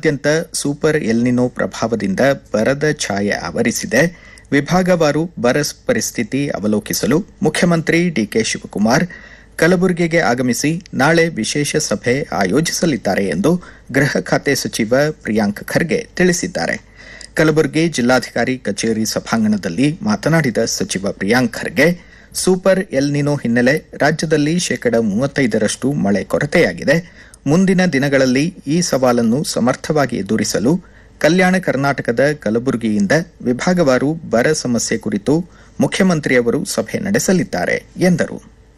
ನಾಡಿನಾದ್ಯಂತ super El Niño ಪ್ರಭಾವದಿಂದ ಬರದ ಛಾಯೆ ಆವರಿಸಿದೆ ವಿಭಾಗವಾರು ಬರ ಪರಿಸ್ಥಿತಿ ಅವಲೋಕಿಸಲು ಮುಖ್ಯಮಂತ್ರಿ ಡಿಕೆ ಶಿವಕುಮಾರ್ ಕಲಬುರಗಿಗೆ ಆಗಮಿಸಿ ನಾಳೆ ವಿಶೇಷ ಸಭೆ ಆಯೋಜಿಸಲಿದ್ದಾರೆ ಎಂದು ಗೃಹ ಖಾತೆ ಸಚಿವ ಪ್ರಿಯಾಂಕ್ ಖರ್ಗೆ ತಿಳಿಸಿದ್ದಾರೆ ಕಲಬುರಗಿ ಜಿಲ್ಲಾಧಿಕಾರಿ ಕಚೇರಿ ಸಭಾಂಗಣದಲ್ಲಿ ಮಾತನಾಡಿದ ಸಚಿವ ಪ್ರಿಯಾಂಕ್ ಖರ್ಗೆ ಸೂಪರ್ ಎಲ್ನಿನೋ ಹಿನ್ನೆಲೆ ರಾಜ್ಯದಲ್ಲಿ ಶೇಕಡ ಮೂವತ್ತೈದರಷ್ಟು ಮಳೆ ಕೊರತೆಯಾಗಿದೆ ಮುಂದಿನ ದಿನಗಳಲ್ಲಿ ಈ ಸವಾಲನ್ನು ಸಮರ್ಥವಾಗಿ ಎದುರಿಸಲು ಕಲ್ಯಾಣ ಕರ್ನಾಟಕದ ಕಲಬುರಗಿಯಿಂದ ವಿಭಾಗವಾರು ಬರ ಸಮಸ್ಯೆ ಕುರಿತು ಮುಖ್ಯಮಂತ್ರಿಯವರು ಸಭೆ ನಡೆಸಲಿದ್ದಾರೆ ಎಂದರು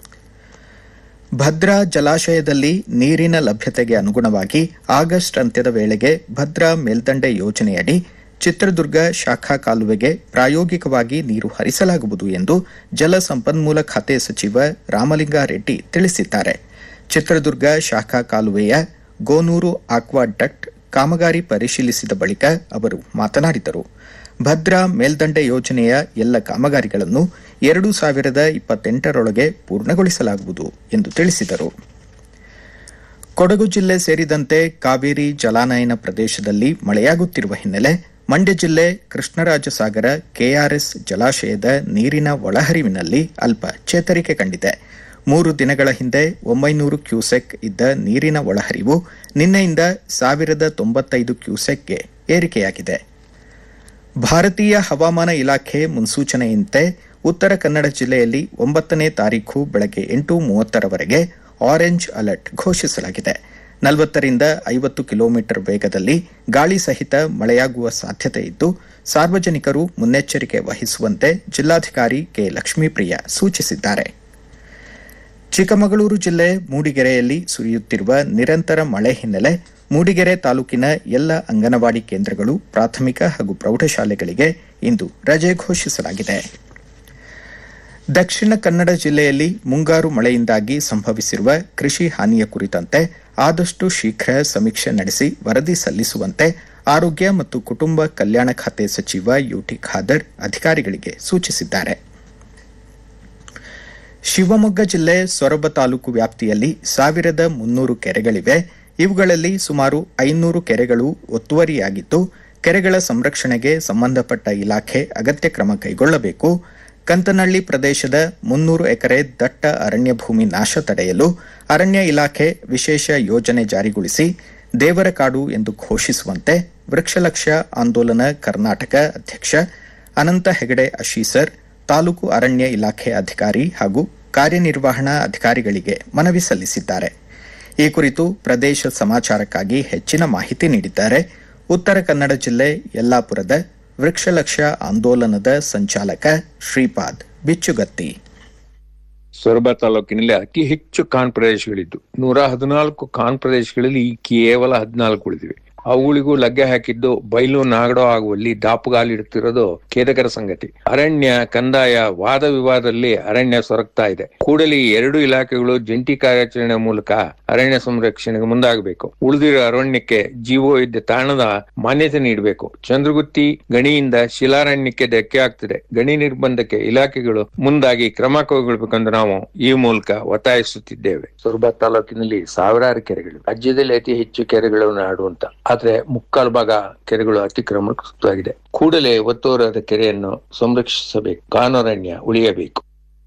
ಭದ್ರಾ ಜಲಾಶಯದಲ್ಲಿ ನೀರಿನ ಲಭ್ಯತೆಗೆ ಅನುಗುಣವಾಗಿ ಆಗಸ್ಟ್ ಅಂತ್ಯದ ವೇಳೆಗೆ ಭದ್ರಾ ಮೇಲ್ದಂಡೆ ಯೋಜನೆಯಡಿ ಚಿತ್ರದುರ್ಗ ಶಾಖಾ ಕಾಲುವೆಗೆ ಪ್ರಾಯೋಗಿಕವಾಗಿ ನೀರು ಹರಿಸಲಾಗುವುದು ಎಂದು ಜಲಸಂಪನ್ಮೂಲ ಖಾತೆ ಸಚಿವ ರಾಮಲಿಂಗಾರೆಡ್ಡಿ ತಿಳಿಸಿದ್ದಾರೆ ಚಿತ್ರದುರ್ಗ ಶಾಖಾ ಕಾಲುವೆಯ ಗೋನೂರು ಆಕ್ವಾಡಕ್ಟ್ ಕಾಮಗಾರಿ ಪರಿಶೀಲಿಸಿದ ಬಳಿಕ ಅವರು ಮಾತನಾಡಿದರು ಭದ್ರಾ ಮೇಲ್ದಂಡೆ ಯೋಜನೆಯ ಎಲ್ಲ ಕಾಮಗಾರಿಗಳನ್ನು ಎರಡು ಸಾವಿರದ ಇಪ್ಪತ್ತೆಂಟರೊಳಗೆ ಪೂರ್ಣಗೊಳಿಸಲಾಗುವುದು ಎಂದು ತಿಳಿಸಿದರು ಕೊಡಗು ಜಿಲ್ಲೆ ಸೇರಿದಂತೆ ಕಾವೇರಿ ಜಲಾನಯನ ಪ್ರದೇಶದಲ್ಲಿ ಮಳೆಯಾಗುತ್ತಿರುವ ಹಿನ್ನೆಲೆ ಮಂಡ್ಯ ಜಿಲ್ಲೆ ಕೃಷ್ಣರಾಜಸಾಗರ ಕೆಆರ್ಎಸ್ ಜಲಾಶಯದ ನೀರಿನ ಒಳಹರಿವಿನಲ್ಲಿ ಅಲ್ಪ ಚೇತರಿಕೆ ಕಂಡಿದೆ ಮೂರು ದಿನಗಳ ಹಿಂದೆ ಒಂಬೈನೂರು ಕ್ಯೂಸೆಕ್ ಇದ್ದ ನೀರಿನ ಒಳಹರಿವು ನಿನ್ನೆಯಿಂದ ಸಾವಿರದ ತೊಂಬತ್ತೈದು ಕ್ಯೂಸೆಕ್ಗೆ ಏರಿಕೆಯಾಗಿದೆ ಭಾರತೀಯ ಹವಾಮಾನ ಇಲಾಖೆ ಮುನ್ಸೂಚನೆಯಂತೆ ಉತ್ತರ ಕನ್ನಡ ಜಿಲ್ಲೆಯಲ್ಲಿ ಒಂಬತ್ತನೇ ತಾರೀಖು ಬೆಳಗ್ಗೆ ಎಂಟು ಮೂವತ್ತರವರೆಗೆ ಆರೆಂಜ್ ಅಲರ್ಟ್ ಘೋಷಿಸಲಾಗಿದೆ ನಲವತ್ತರಿಂದ ಐವತ್ತು ಕಿಲೋಮೀಟರ್ ವೇಗದಲ್ಲಿ ಗಾಳಿ ಸಹಿತ ಮಳೆಯಾಗುವ ಸಾಧ್ಯತೆ ಇದ್ದು ಸಾರ್ವಜನಿಕರು ಮುನ್ನೆಚ್ಚರಿಕೆ ವಹಿಸುವಂತೆ ಜಿಲ್ಲಾಧಿಕಾರಿ ಕೆ ಲಕ್ಷ್ಮೀಪ್ರಿಯ ಸೂಚಿಸಿದ್ದಾರೆ ಚಿಕ್ಕಮಗಳೂರು ಜಿಲ್ಲೆ ಮೂಡಿಗೆರೆಯಲ್ಲಿ ಸುರಿಯುತ್ತಿರುವ ನಿರಂತರ ಮಳೆ ಹಿನ್ನೆಲೆ ಮೂಡಿಗೆರೆ ತಾಲೂಕಿನ ಎಲ್ಲ ಅಂಗನವಾಡಿ ಕೇಂದ್ರಗಳು ಪ್ರಾಥಮಿಕ ಹಾಗೂ ಪ್ರೌಢಶಾಲೆಗಳಿಗೆ ಇಂದು ರಜೆ ಘೋಷಿಸಲಾಗಿದೆ ದಕ್ಷಿಣ ಕನ್ನಡ ಜಿಲ್ಲೆಯಲ್ಲಿ ಮುಂಗಾರು ಮಳೆಯಿಂದಾಗಿ ಸಂಭವಿಸಿರುವ ಕೃಷಿ ಹಾನಿಯ ಕುರಿತಂತೆ ಆದಷ್ಟು ಶೀಘ್ರ ಸಮೀಕ್ಷೆ ನಡೆಸಿ ವರದಿ ಸಲ್ಲಿಸುವಂತೆ ಆರೋಗ್ಯ ಮತ್ತು ಕುಟುಂಬ ಕಲ್ಯಾಣ ಖಾತೆ ಸಚಿವ ಯುಟಿ ಖಾದರ್ ಅಧಿಕಾರಿಗಳಿಗೆ ಸೂಚಿಸಿದ್ದಾರೆ ಶಿವಮೊಗ್ಗ ಜಿಲ್ಲೆ ಸೊರಬ ತಾಲೂಕು ವ್ಯಾಪ್ತಿಯಲ್ಲಿ ಸಾವಿರದ ಮುನ್ನೂರು ಕೆರೆಗಳಿವೆ ಇವುಗಳಲ್ಲಿ ಸುಮಾರು ಐನೂರು ಕೆರೆಗಳು ಒತ್ತುವರಿಯಾಗಿದ್ದು ಕೆರೆಗಳ ಸಂರಕ್ಷಣೆಗೆ ಸಂಬಂಧಪಟ್ಟ ಇಲಾಖೆ ಅಗತ್ಯ ಕ್ರಮ ಕೈಗೊಳ್ಳಬೇಕು ಕಂತನಹಳ್ಳಿ ಪ್ರದೇಶದ ಮುನ್ನೂರು ಎಕರೆ ದಟ್ಟ ಅರಣ್ಯ ಭೂಮಿ ನಾಶ ತಡೆಯಲು ಅರಣ್ಯ ಇಲಾಖೆ ವಿಶೇಷ ಯೋಜನೆ ಜಾರಿಗೊಳಿಸಿ ದೇವರ ಕಾಡು ಎಂದು ಘೋಷಿಸುವಂತೆ ವೃಕ್ಷಲಕ್ಷ ಆಂದೋಲನ ಕರ್ನಾಟಕ ಅಧ್ಯಕ್ಷ ಅನಂತ ಹೆಗಡೆ ಅಶೀಸರ್ ತಾಲೂಕು ಅರಣ್ಯ ಇಲಾಖೆ ಅಧಿಕಾರಿ ಹಾಗೂ ಕಾರ್ಯನಿರ್ವಹಣಾ ಅಧಿಕಾರಿಗಳಿಗೆ ಮನವಿ ಸಲ್ಲಿಸಿದ್ದಾರೆ ಈ ಕುರಿತು ಪ್ರದೇಶ ಸಮಾಚಾರಕ್ಕಾಗಿ ಹೆಚ್ಚಿನ ಮಾಹಿತಿ ನೀಡಿದ್ದಾರೆ ಉತ್ತರ ಕನ್ನಡ ಜಿಲ್ಲೆ ಯಲ್ಲಾಪುರದ ವೃಕ್ಷಲಕ್ಷ ಆಂದೋಲನದ ಸಂಚಾಲಕ ಶ್ರೀಪಾದ್ ಬಿಚ್ಚುಗತ್ತಿ ಸೊರಬ ತಾಲೂಕಿನಲ್ಲಿ ಅತಿ ಹೆಚ್ಚು ಕಾನ್ ಪ್ರದೇಶಗಳಿದ್ದು ನೂರ ಹದಿನಾಲ್ಕು ಕಾನ್ ಪ್ರದೇಶಗಳಲ್ಲಿ ಈ ಕೇವಲ ಹದಿನಾಲ್ಕು ಉಳಿದಿವೆ ಅವುಗಳಿಗೂ ಲಗ್ಗೆ ಹಾಕಿದ್ದು ಬಯಲು ನಾಗಡೋ ಆಗುವಲ್ಲಿ ದಾಪುಗಾಲಿಡುತ್ತಿರೋದು ಖೇದಕರ ಸಂಗತಿ ಅರಣ್ಯ ಕಂದಾಯ ವಾದ ವಿವಾದದಲ್ಲಿ ಅರಣ್ಯ ಸೊರಗ್ತಾ ಇದೆ ಕೂಡಲೇ ಈ ಎರಡು ಇಲಾಖೆಗಳು ಜಂಟಿ ಕಾರ್ಯಾಚರಣೆ ಮೂಲಕ ಅರಣ್ಯ ಸಂರಕ್ಷಣೆಗೆ ಮುಂದಾಗಬೇಕು ಉಳಿದಿರೋ ಅರಣ್ಯಕ್ಕೆ ಜೀವೋ ಇದ್ದ ತಾಣದ ಮಾನ್ಯತೆ ನೀಡಬೇಕು ಚಂದ್ರಗುತ್ತಿ ಗಣಿಯಿಂದ ಶಿಲಾರಣ್ಯಕ್ಕೆ ಧಕ್ಕೆ ಆಗ್ತಿದೆ ಗಣಿ ನಿರ್ಬಂಧಕ್ಕೆ ಇಲಾಖೆಗಳು ಮುಂದಾಗಿ ಕ್ರಮ ಕೈಗೊಳ್ಳಬೇಕೆಂದು ನಾವು ಈ ಮೂಲಕ ಒತ್ತಾಯಿಸುತ್ತಿದ್ದೇವೆ ಸೊರಬ ತಾಲೂಕಿನಲ್ಲಿ ಸಾವಿರಾರು ಕೆರೆಗಳು ರಾಜ್ಯದಲ್ಲಿ ಅತಿ ಹೆಚ್ಚು ಕೆರೆಗಳು ನಾಡು ಅಂತ ಆದ್ರೆ ಮುಕ್ಕಾಲು ಭಾಗ ಕೆರೆಗಳು ಅತಿಕ್ರಮಣವಾಗಿದೆ ಕೂಡಲೇ ಒತ್ತುವರಾದ ಕೆರೆಯನ್ನು ಸಂರಕ್ಷಿಸಬೇಕು ಕಾನೂರಣ್ಯ ಉಳಿಯಬೇಕು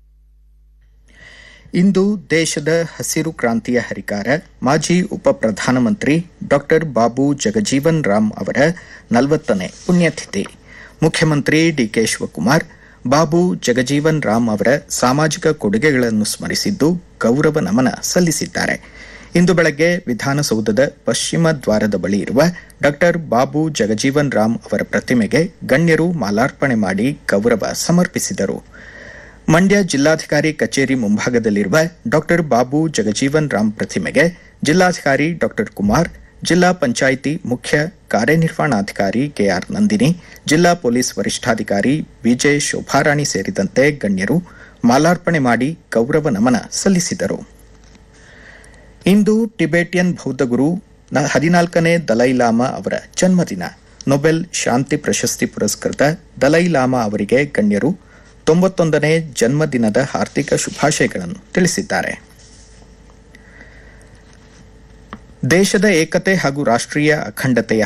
ಇಂದು ದೇಶದ ಹಸಿರು ಕ್ರಾಂತಿಯ ಹರಿಕಾರ ಮಾಜಿ ಉಪ ಪ್ರಧಾನಮಂತ್ರಿ ಡಾ ಬಾಬು ಜಗಜೀವನ್ ರಾಮ್ ಅವರ ನಲವತ್ತನೇ ಪುಣ್ಯತಿಥಿ ಮುಖ್ಯಮಂತ್ರಿ ಡಿಕೆ ಶಿವಕುಮಾರ್ ಬಾಬು ಜಗಜೀವನ್ ರಾಮ್ ಅವರ ಸಾಮಾಜಿಕ ಕೊಡುಗೆಗಳನ್ನು ಸ್ಮರಿಸಿದ್ದು ಗೌರವ ನಮನ ಸಲ್ಲಿಸಿದ್ದಾರೆ ಇಂದು ಬೆಳಗ್ಗೆ ವಿಧಾನಸೌಧದ ಪಶ್ಚಿಮ ದ್ವಾರದ ಬಳಿ ಇರುವ ಡಾ ಬಾಬು ಜಗಜೀವನ್ ರಾಮ್ ಅವರ ಪ್ರತಿಮೆಗೆ ಗಣ್ಯರು ಮಾಲಾರ್ಪಣೆ ಮಾಡಿ ಗೌರವ ಸಮರ್ಪಿಸಿದರು ಮಂಡ್ಯ ಜಿಲ್ಲಾಧಿಕಾರಿ ಕಚೇರಿ ಮುಂಭಾಗದಲ್ಲಿರುವ ಡಾ ಬಾಬು ಜಗಜೀವನ್ ರಾಮ್ ಪ್ರತಿಮೆಗೆ ಜಿಲ್ಲಾಧಿಕಾರಿ ಡಾ ಕುಮಾರ್ ಜಿಲ್ಲಾ ಪಂಚಾಯಿತಿ ಮುಖ್ಯ ಕಾರ್ಯನಿರ್ವಹಣಾಧಿಕಾರಿ ಕೆಆರ್ ನಂದಿನಿ ಜಿಲ್ಲಾ ಪೊಲೀಸ್ ವರಿಷ್ಠಾಧಿಕಾರಿ ವಿಜಯ್ ಶೋಭಾರಾಣಿ ಸೇರಿದಂತೆ ಗಣ್ಯರು ಮಾಲಾರ್ಪಣೆ ಮಾಡಿ ಗೌರವ ನಮನ ಸಲ್ಲಿಸಿದರು ಇಂದು ಟಿಬೆಟಿಯನ್ ಬೌದ್ಧಗುರು ಹದಿನಾಲ್ಕನೇ ದಲೈ ಲಾಮಾ ಅವರ ಜನ್ಮದಿನ ನೊಬೆಲ್ ಶಾಂತಿ ಪ್ರಶಸ್ತಿ ಪುರಸ್ಕೃತ ದಲೈ ಲಾಮಾ ಅವರಿಗೆ ಗಣ್ಯರು ತೊಂಬತ್ತೊಂದನೇ ಜನ್ಮದಿನದ ಹಾರ್ದಿಕ ಶುಭಾಶಯಗಳನ್ನು ತಿಳಿಸಿದ್ದಾರೆ ದೇಶದ ಏಕತೆ ಹಾಗೂ ರಾಷ್ಟ್ರೀಯ ಅಖಂಡತೆಯ